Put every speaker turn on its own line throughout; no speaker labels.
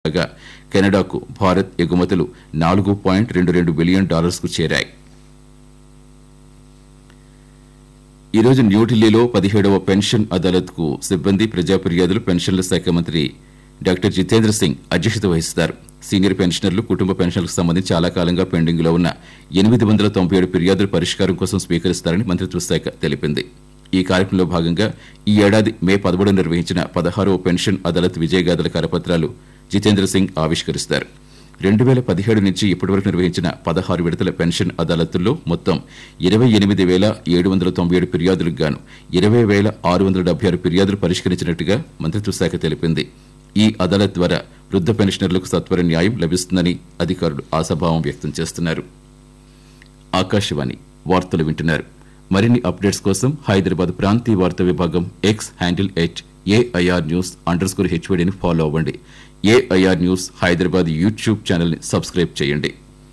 కాగా కెనడాకు భారత్ ఎగుమతులు నాలుగు పాయింట్ రెండు రెండు బిలియన్ డాలర్స్కు చేరాయి ఈరోజు న్యూఢిల్లీలో పదిహేడవ పెన్షన్ అదాలత్కు సిబ్బంది ప్రజా ఫిర్యాదులు పెన్షన్ల శాఖ మంత్రి డాక్టర్ జితేంద్ర సింగ్ అధ్యక్షత వహిస్తారు సీనియర్ పెన్షనర్లు కుటుంబ పెన్షన్లకు సంబంధించి చాలా కాలంగా పెండింగ్లో ఉన్న ఎనిమిది వందల తొంభై ఏడు ఫిర్యాదుల పరిష్కారం కోసం స్వీకరిస్తారని మంత్రిత్వ శాఖ తెలిపింది ఈ కార్యక్రమంలో భాగంగా ఈ ఏడాది మే పదమూడు నిర్వహించిన పదహారవ పెన్షన్ అదాలత్ విజయగాథల కరపత్రాలు జితేంద్ర సింగ్ ఆవిష్కరిస్తారు రెండు వేల పదిహేడు నుంచి ఇప్పటివరకు నిర్వహించిన పదహారు విడతల పెన్షన్ అదాలతుల్లో మొత్తం ఇరవై ఎనిమిది వేల ఏడు వందల తొంభై ఏడు ఫిర్యాదులకు గాను ఇరవై వేల ఆరు వందల డెబ్బై ఆరు ఫిర్యాదులు పరిష్కరించినట్టుగా మంత్రిత్వ శాఖ తెలిపింది ఈ అదాలత్ ద్వారా వృద్ధ పెన్షనర్లకు సత్వర న్యాయం లభిస్తుందని అధికారులు ఆశాభావం వ్యక్తం చేస్తున్నారు ఆకాశవాణి వార్తలు వింటున్నారు మరిన్ని అప్డేట్స్ కోసం హైదరాబాద్ ప్రాంతీయ వార్తా విభాగం X handle at AIR news underscore హెచ్వడిని ఫాలో అవ్వండి ఏఐఆర్ న్యూస్ హైదరాబాద్ యూట్యూబ్ ఛానల్ని సబ్స్క్రైబ్ చేయండి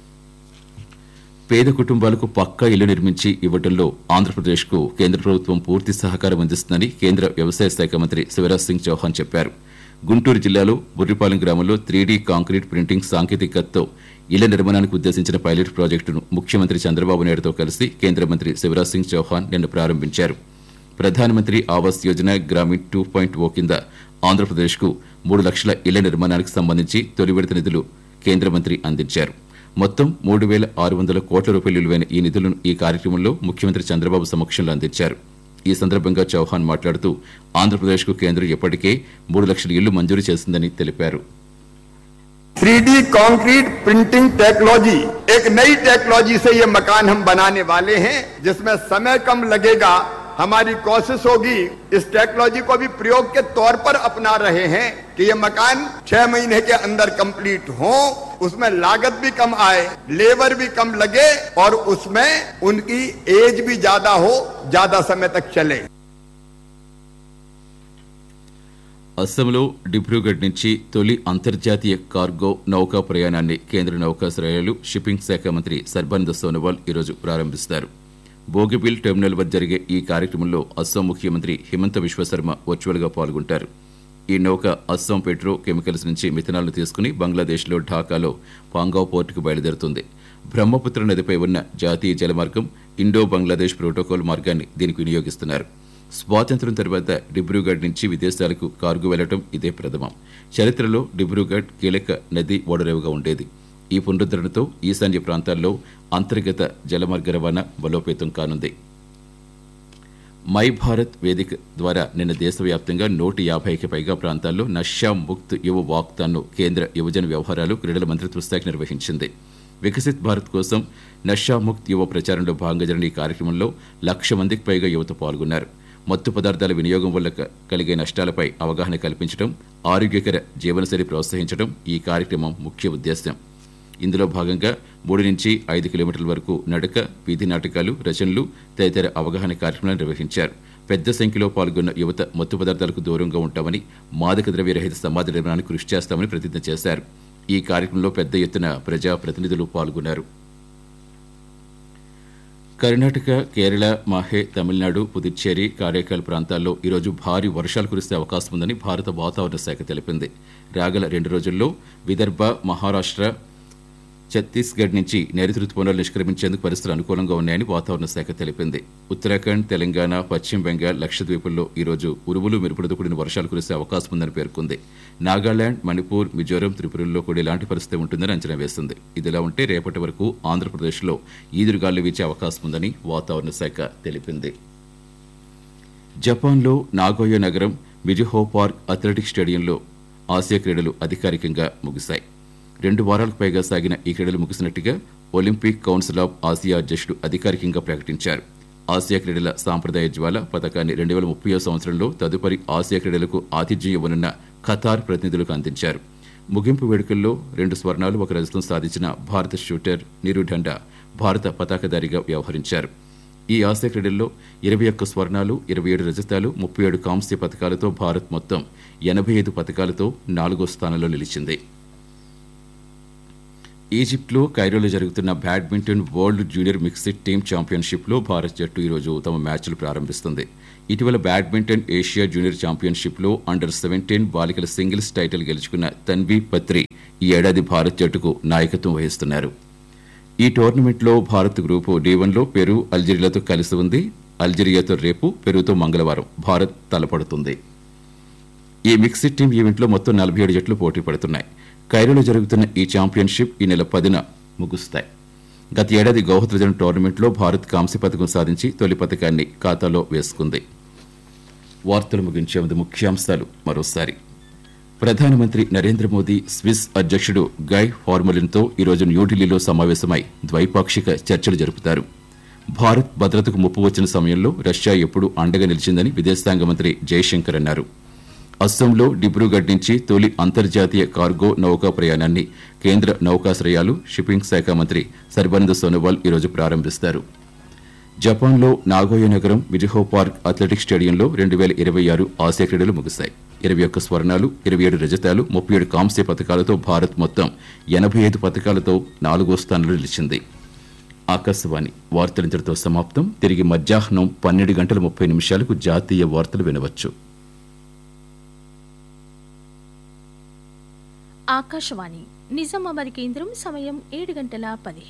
పేద కుటుంబాలకు పక్కా ఇల్లు నిర్మించి ఇవ్వడంలో ఆంధ్రప్రదేశ్కు కేంద్ర ప్రభుత్వం పూర్తి సహకారం అందిస్తుందని కేంద్ర వ్యవసాయ శాఖ మంత్రి శివరాజ్ సింగ్ చౌహాన్ చెప్పారు గుంటూరు జిల్లాలో బుర్రిపాలెం గ్రామంలో త్రీడీ కాంక్రీట్ ప్రింటింగ్ సాంకేతికతతో ఇళ్ల నిర్మాణానికి ఉద్దేశించిన పైలట్ ప్రాజెక్టును ముఖ్యమంత్రి చంద్రబాబు నాయుడుతో కలిసి కేంద్ర మంత్రి శివరాజ్ సింగ్ చౌహాన్ నిన్న ప్రారంభించారు Pradhan Mantri Awas Yojana Gramin two point O కింద ఆంధ్రప్రదేశ్కు మూడు లక్షల ఇళ్ల నిర్మాణానికి సంబంధించి తొలి విడత నిధులు కేంద్ర మంత్రి అందించారు మొత్తం మూడు వేల ఆరు వందల కోట్ల రూపాయలు విలువైన ఈ నిధులను ఈ కార్యక్రమంలో ముఖ్యమంత్రి చంద్రబాబు సమక్షంలో అందించారు ఈ సందర్భంగా చౌహాన్ మాట్లాడుతూ ఆంధ్రప్రదేశ్కు కేంద్రం ఇప్పటికే మూడు లక్షల ఇళ్లు మంజూరు చేసిందని తెలిపారు
थ्री कंक्रीट प्रिंटिंग टेक्नोलॉजी एक नई टेक्नोलॉजी से ये मकान हम बनाने वाले हैं जिसमें समय कम लगेगा हमारी कोशिश होगी इस टेक्नोलॉजी को भी प्रयोग के तौर पर अपना रहे हैं कि ये मकान छह महीने के अंदर कंप्लीट हो उसमें लागत भी कम आए लेबर भी कम लगे और उसमें उनकी एज भी ज्यादा हो ज्यादा समय तक चले
అస్సాంలో డిబ్రూగఢ్ నుంచి తొలి అంతర్జాతీయ కార్గో నౌకా ప్రయాణాన్ని కేంద్ర నౌకాశ్రయాలు షిప్పింగ్ శాఖ మంత్రి సర్బానంద సోనోవాల్ ఈరోజు ప్రారంభిస్తారు బోగిబిల్ టెర్మినల్ వద్ద జరిగే ఈ కార్యక్రమంలో అస్సాం ముఖ్యమంత్రి హిమంత విశ్వశర్మ వర్చువల్గా పాల్గొంటారు ఈ నౌక అస్సాం పెట్రో కెమికల్స్ నుంచి మిథనాల్ను తీసుకుని బంగ్లాదేశ్లో ఢాకాలో పాంగావ్ పోర్టుకు బయలుదేరుతుంది బ్రహ్మపుత్ర నదిపై ఉన్న జాతీయ జలమార్గం ఇండో బంగ్లాదేశ్ ప్రోటోకాల్ మార్గాన్ని దీనికి వినియోగిస్తున్నారు స్వాతంత్ర్యం తర్వాత డిబ్రూగఢ్ నుంచి విదేశాలకు కార్గు వెళ్లడం ఇదే ప్రథమం చరిత్రలో డిబ్రూగఢ్ కీలక నది ఓడరేవుగా ఉండేది ఈ పునరుద్ధరణతో ఈశాన్య ప్రాంతాల్లో అంతర్గత జలమార్గ రవాణా బలోపేతం కానుంది మై భారత్ వేదిక ద్వారా నిన్న దేశవ్యాప్తంగా నూట యాభైకి పైగా ప్రాంతాల్లో నషా ముక్త్ యువ వాక్తాన్ను కేంద్ర యువజన వ్యవహారాలు క్రీడల మంత్రిత్వ శాఖ నిర్వహించింది వికసిత్ భారత్ కోసం నషా ముక్త్ యువ ప్రచారంలో భాగంగా జరిగిన ఈ కార్యక్రమంలో లక్ష మందికి పైగా యువత పాల్గొన్నారు మత్తు పదార్థాల వినియోగం వల్ల క- కలిగే నష్టాలపై అవగాహన కల్పించడం ఆరోగ్యకర జీవనశైలి ప్రోత్సహించడం ఈ కార్యక్రమం ముఖ్య ఉద్దేశం ఇందులో భాగంగా మూడు నుంచి ఐదు కిలోమీటర్ల వరకు నడక వీధి నాటకాలు రచనలు తదితర అవగాహన కార్యక్రమాలు నిర్వహించారు పెద్ద సంఖ్యలో పాల్గొన్న యువత మత్తు పదార్థాలకు దూరంగా ఉంటామని మాదక ద్రవ్య రహిత సమాజ నిర్మాణానికి కృషి చేస్తామని ప్రతిజ్ఞ చేశారు ఈ కార్యక్రమంలో పెద్ద ఎత్తున ప్రజా ప్రతినిధులు పాల్గొన్నారు కర్ణాటక కేరళ మాహే తమిళనాడు పుదుచ్చేరి కారైకాల్ ప్రాంతాల్లో ఈరోజు భారీ వర్షాలు కురిసే అవకాశం ఉందని భారత వాతావరణ శాఖ తెలిపింది రాగల రెండు రోజుల్లో విదర్భ మహారాష్ట్ర ఛత్తీస్గఢ్ నుంచి నైరుతి రుతుపవనాలు నిష్క్రమించేందుకు పరిస్థితులు అనుకూలంగా ఉన్నాయని వాతావరణ శాఖ తెలిపింది ఉత్తరాఖండ్ తెలంగాణ పశ్చిమ బెంగాల్ లక్షద్వీపుల్లో ఈరోజు ఉరుములు మెరుపులతో కూడిన వర్షాలు కురిసే అవకాశం ఉందని పేర్కొంది నాగాలాండ్ మణిపూర్ మిజోరం త్రిపురల్లో కూడా ఇలాంటి పరిస్థితి ఉంటుందని అంచనా వేసింది ఇదిలా ఉంటే రేపటి వరకు ఆంధ్రప్రదేశ్లో ఈదురుగాలు వీచే అవకాశం ఉందని వాతావరణ శాఖ తెలిపింది జపాన్లో నాగోయో నగరం మిజుహో పార్క్ అథ్లెటిక్స్ స్టేడియంలో ఆసియా క్రీడలు అధికారికంగా ముగిశాయి రెండు వారాలకు పైగా సాగిన ఈ క్రీడలు ముగిసినట్టుగా ఒలింపిక్ కౌన్సిల్ ఆఫ్ ఆసియా అధ్యక్షుడు అధికారికంగా ప్రకటించారు ఆసియా క్రీడల సాంప్రదాయ జ్వాల పథకాన్ని రెండు వేల ముప్పై సంవత్సరంలో తదుపరి ఆసియా క్రీడలకు ఆతిథ్యం ఇవ్వనున్న ఖతార్ ప్రతినిధులకు అందించారు ముగింపు వేడుకల్లో రెండు స్వర్ణాలు ఒక రజతం సాధించిన భారత షూటర్ నీరు ఢండా భారత పతాకధారిగా వ్యవహరించారు ఈ ఆసియా క్రీడల్లో ఇరవై ఒక్క స్వర్ణాలు ఇరవై ఏడు రజతాలు ముప్పై ఏడు కాంస్య పథకాలతో భారత్ మొత్తం ఎనభై ఐదు పథకాలతో నాలుగో స్థానంలో నిలిచింది ఈజిప్ట్లో కైరోలో జరుగుతున్న badminton world junior mixed team ఛాంపియన్షిప్లో భారత్ జట్టు ఈరోజు తమ మ్యాచ్లు ప్రారంభిస్తుంది ఇటీవల బ్యాడ్మింటన్ ఏషియా జూనియర్ ఛాంపియన్షిప్లో అండర్ సెవెంటీన్ బాలికల సింగిల్స్ టైటిల్ గెలుచుకున్న తన్వి పత్రి ఈ ఏడాది భారత్ జట్టుకు నాయకత్వం వహిస్తున్నారు ఈ టోర్నమెంట్లో భారత్ గ్రూపు డి వన్లో పెరు అల్జీరియాతో కలిసి ఉంది అల్జీరియాతో రేపు పెరుతో మంగళవారం భారత్ తలపడుతుంది ఈ మిక్స్డ్ టీమ్ ఈవెంట్లో మొత్తం నలభై ఏడు జట్లు పోటీ పడుతున్నాయి కైరోలో జరుగుతున్న ఈ ఛాంపియన్షిప్ ఈ నెల పదిన ముగుస్తాయి గత ఏడాది గౌహత్ర జరిగిన టోర్నమెంట్లో భారత్ కాంస్య పథకం సాధించి తొలి పథకాన్ని ఖాతాలో వేసుకుంది వార్తలు ముగించే ముందు ముఖ్యాంశాలు మరోసారి ప్రధానమంత్రి నరేంద్ర మోదీ స్విస్ అధ్యక్షుడు గై ఫార్మలిన్తో ఈరోజు న్యూఢిల్లీలో సమావేశమై ద్వైపాక్షిక చర్చలు జరుపుతారు భారత్ భద్రతకు ముప్పు వచ్చిన సమయంలో రష్యా ఎప్పుడూ అండగా నిలిచిందని విదేశాంగ మంత్రి జయశంకర్ అన్నారు అస్సాంలో డిబ్రూగఢ్ నుంచి తొలి అంతర్జాతీయ కార్గో నౌకా ప్రయాణాన్ని కేంద్ర నౌకాశ్రయాలు షిప్పింగ్ శాఖ మంత్రి సర్బానంద సోనోవాల్ ఈరోజు ప్రారంభిస్తారు జపాన్లో నాగోయ నగరం మిజిహో పార్క్ అథ్లెటిక్స్ స్టేడియంలో రెండు వేల ఇరవై ఆరు ఆసియా క్రీడలు ముగిశాయి ఇరవై ఒక్క స్వర్ణాలు ఇరవై ఏడు రజతాలు ముప్పై ఏడు కాంస్య పథకాలతో భారత్ మొత్తం ఎనభై ఐదు పథకాలతో నాలుగో స్థానంలో నిలిచింది ఆకాశవాణి వార్తలింతటితో సమాప్తం తిరిగి మధ్యాహ్నం పన్నెండు గంటల ముప్పై నిమిషాలకు జాతీయ వార్తలు వినవచ్చు
ఆకాశవాణి నిజామాబాద్ కేంద్రం సమయం ఏడు గంటల పదిహేను